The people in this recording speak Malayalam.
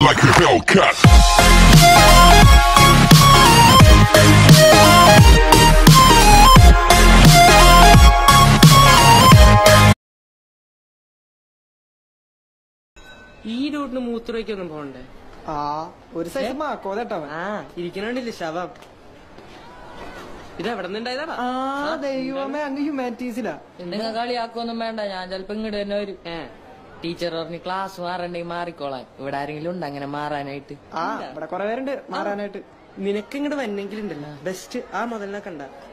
like a Hellcat. ഈ റൂട്ടിന് മൂത്രയ്ക്കൊന്നും പോണ്ടേ ആ ഒരു സൈസ് മാക്കോതട്ടവൻ ആ ഇരിക്കണില്ലേ ശവം ഇത് എവിടെ നിന്നുണ്ടായതാടാ ആ ദൈവമേ അങ്ങ് ഹ്യൂമാനിറ്റീസിലാ നിങ്ങൾ കളിയാക്കൊന്നും വേണ്ട ഞാൻ ചെലപ്പോ ഇങ്ങോട്ട് തന്നെ വരും ഏ ടീച്ചർ പറഞ്ഞ് ക്ലാസ് മാറണ്ടെങ്കിൽ മാറിക്കോളാൻ ഇവിടെ ആരെങ്കിലും ഉണ്ട് അങ്ങനെ മാറാനായിട്ട് ആ ഇവിടെ കൊറേ പേരുണ്ട് മാറാനായിട്ട് നിനക്ക് ഇങ്ങോട്ട് വന്നെങ്കിലുണ്ടല്ലോ ബെസ്റ്റ് ആ മുതലിനെ കണ്ട